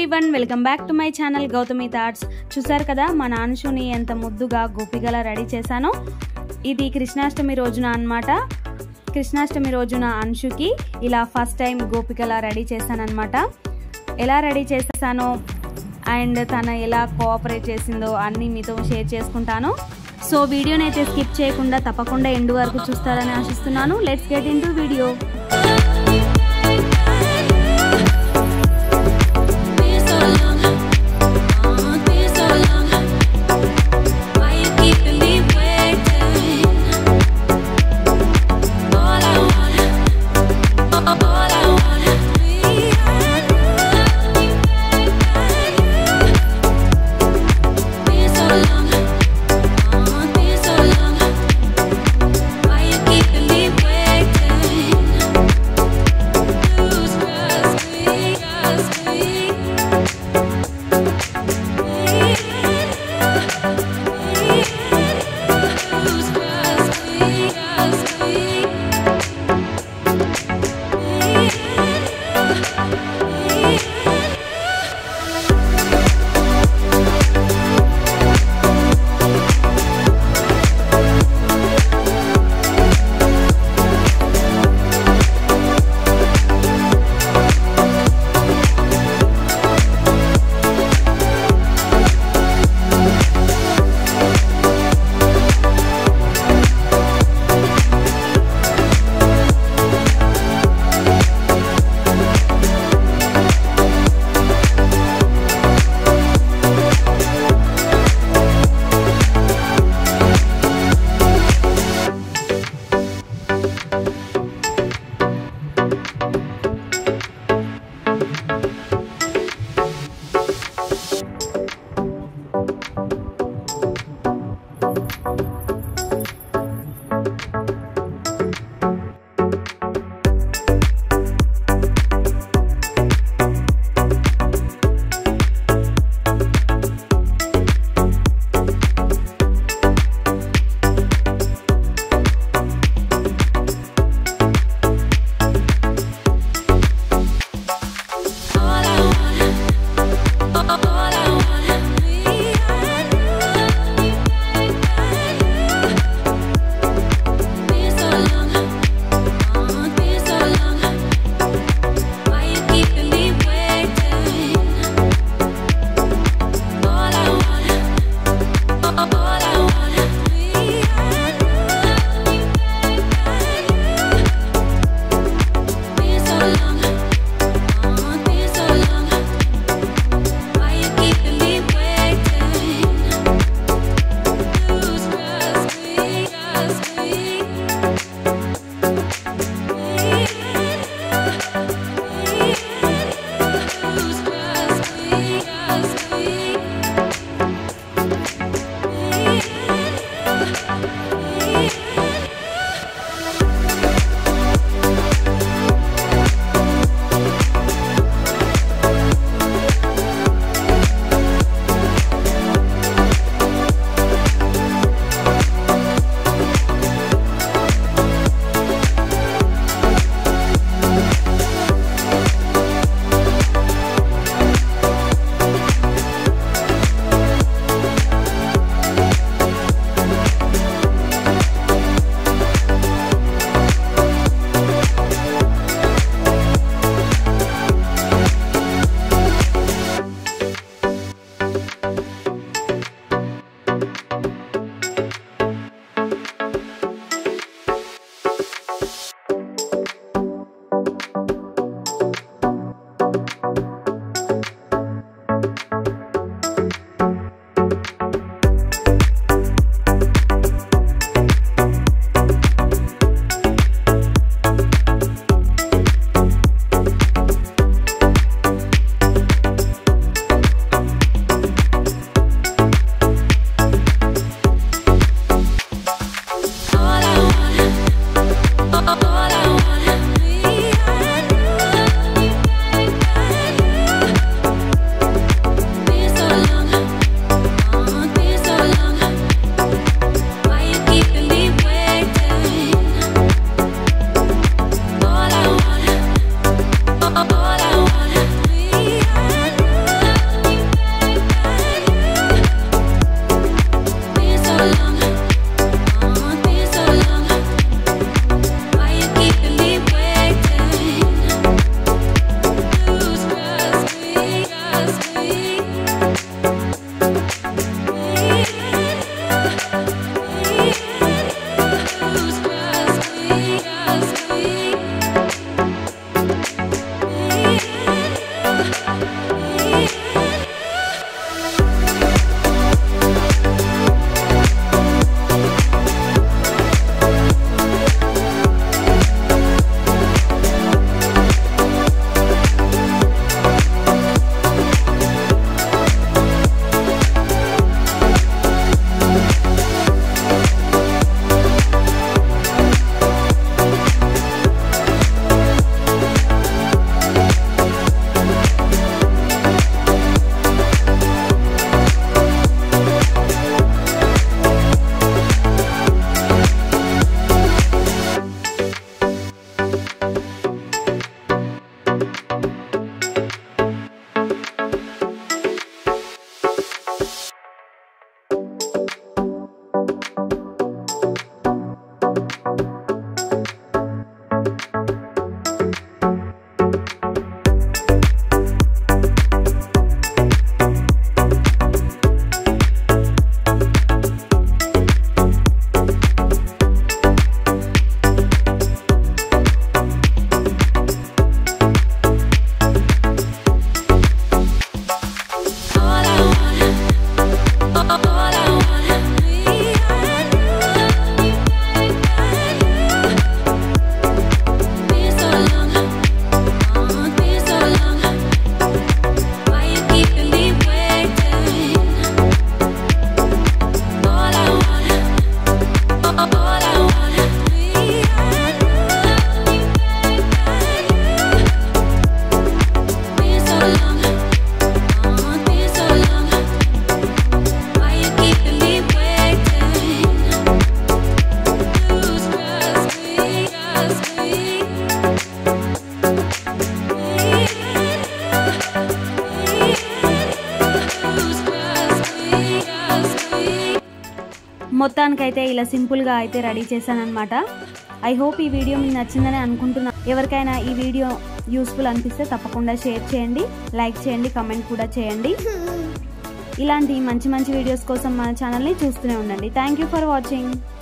Everyone welcome back to my channel Gautami thoughts చూసారు కదా మా నాన్షుని ఎంత ముద్దుగా గోపిగలా రెడీ చేశానో ఇది కృష్ణాష్టమి రోజున అన్నమాట కృష్ణాష్టమి రోజున అంశుకి ఇలా ఫస్ట్ టైం గోపికలా రెడీ చేశానన్నమాట ఎలా రెడీ చేశానో అండ్ తన ఎలా కోఆపరేట్ చేసిందో అన్నీ మీతో షేర్ చేసుకుంటాను సో వీడియోని అయితే స్కిప్ చేయకుండా తప్పకుండా ఎండ్ వరకు చూస్తారని ఆశిస్తున్నాను let's get into video Been so long, oh, been so long. Why you keeping me waiting? All I want, all I want, me and you. Been so long, oh, been so long. Why you keeping me waiting? Lose trust me, trust me. Lose trust me, trust me. All I want, all I want, me and you. Been so long, oh, been so long. Why you keeping me waiting? All I want, all I want, me and you. Been so long. Oh, been so long. Why you keeping me waiting? Lose trust me, trust me. Lose trust me, trust me. మొత్తానికైతే ఇలా సింపుల్గా అయితే ready చేశానమాట I hope ఈ video మీకు నచ్చిందని అనుకుంటున్నా ఎవరికైనా ఈ వీడియో యూస్ఫుల్ అనిపిస్తే తప్పకుండా షేర్ చేయండి లైక్ చేయండి కమెంట్ కూడా చేయండి ఇలాంటి మంచి మంచి వీడియోస్ కోసం మన ఛానల్ని చూస్తూనే ఉండండి థ్యాంక్ యూ ఫర్ వాచింగ్